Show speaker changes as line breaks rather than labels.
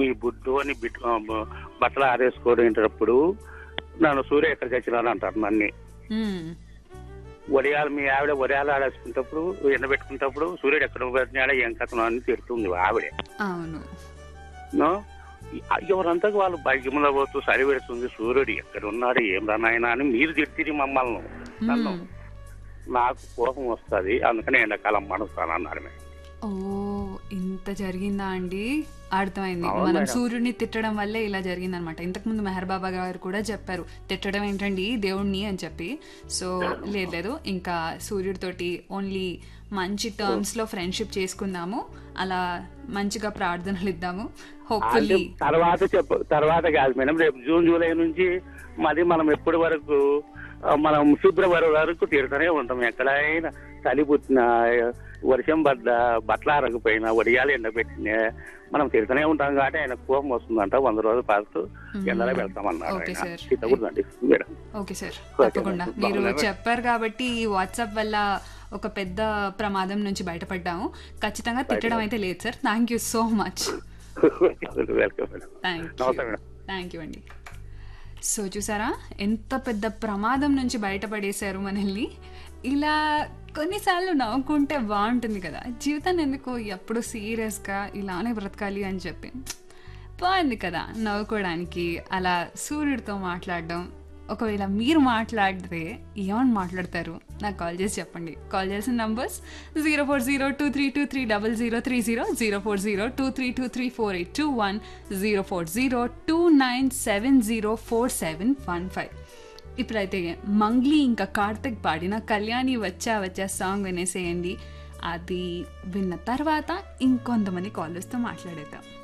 బుడ్డు అని బిట్- ఆ, బ- బట్టలు ఆరేసుకోవడం నన్ను సూర్య ఎక్కడికి వచ్చినాను అంటారు నన్ను
మ్మ్.
వడియాలు మీ ఆవిడ వడియాలు ఆడేసుకుంటప్పుడు ఎండబెట్టుకుంటప్పుడు సూర్యుడు ఎక్కడ పెట్టినాడా ఏం కథను అని తిడుతుంది ఆవిడే
అవును
నో? ఎవరంతా వాళ్ళు బైకిములో పోతూ సరి పెడుతుంది సూర్యుడు ఎక్కడ ఉన్నాడు ఏం రానాయన అని మీరు తిడితే మమ్మల్ని నన్ను
మ్మ్.
నాకు కోపం వస్తుంది అందుకని ఎండాకాలం మనస్తాను అన్నాడు మేడం
ఓ ఇంత జరిగిందా అండి అర్థమైంది
అవును
మనం
మేడం.
సూర్యుడిని తిట్టడం వల్లే ఇలా జరిగిందనమాట ఇంతకుముందు మెహర్ బాబా గారు కూడా చెప్పారు తిట్టడం ఏంటండి దేవుణ్ణి అని చెప్పి సో లేదు లేదు ఇంకా సూర్యుడితోటి ఓన్లీ మంచి టర్మ్స్ లో ఫ్రెండ్షిప్ చేసుకుందాము అలా మంచిగా ప్రార్థనలు ఇద్దాము
అంటే
హోప్ఫుల్లీ
తర్వాత చెప్ప తర్వాత కాదు మేడం రేపు జూన్ జూలై నుంచి మళ్ళీ మనం ఎప్పటి వరకు ఆ, మనం ఫిబ్రవరి వరకు తిడుతూనే ఉంటాం ఎక్కడైనా చలి పుట్టిన వర్షం పడ్డ బట్టలు ఆరకపోయినా వడియాలు ఎండబెట్టిన మనం తిడుతూనే ఉంటాం కాబట్టి ఆయన కోపం వస్తుందంట వంద రోజుల పాటు ఎండలో పెడతామన్నారు
ఓకే
ఆయన
సార్.
తిట్టకూడదండి మేడం
ఓకే సార్
ఓకే
తప్పకుండా
మేడం.
మీరు
బాగున్నారా?
చెప్పారు కాబట్టి ఈ వాట్సాప్ వల్ల ఒక పెద్ద ప్రమాదం నుంచి బయటపడ్డాము ఖచ్చితంగా తిట్టడం అయితే లేదు sir thank you so much
welcome madam
thank
నమస్తే
యూ
మేడం
థ్యాంక్ యూ అండి సో చూసారా ఎంత పెద్ద ప్రమాదం నుంచి బయటపడేశారు మనల్ని ఇలా కొన్నిసార్లు నవ్వుకుంటే బాగుంటుంది కదా జీవితాన్ని ఎందుకు ఎప్పుడు సీరియస్గా ఇలానే బ్రతకాలి అని చెప్పి బాగుంది కదా నవ్వుకోవడానికి అలా సూర్యుడితో మాట్లాడడం ఒకవేళ మీరు మాట్లాడితే ఏమని మాట్లాడతారు నాకు కాల్ చేసి చెప్పండి కాల్ చేసిన numbers zero four zero two three two three double zero three zero zero four zero two three two three four eight two one zero four zero two nine seven zero four seven one five ఇప్పుడైతే మంగ్లీ ఇంకా కార్తిక్ పాడిన కళ్యాణి వచ్చా వచ్చా song వినేసేయండి అది విన్న తర్వాత ఇంకొంతమంది కాలర్స్తో మాట్లాడేద్దాం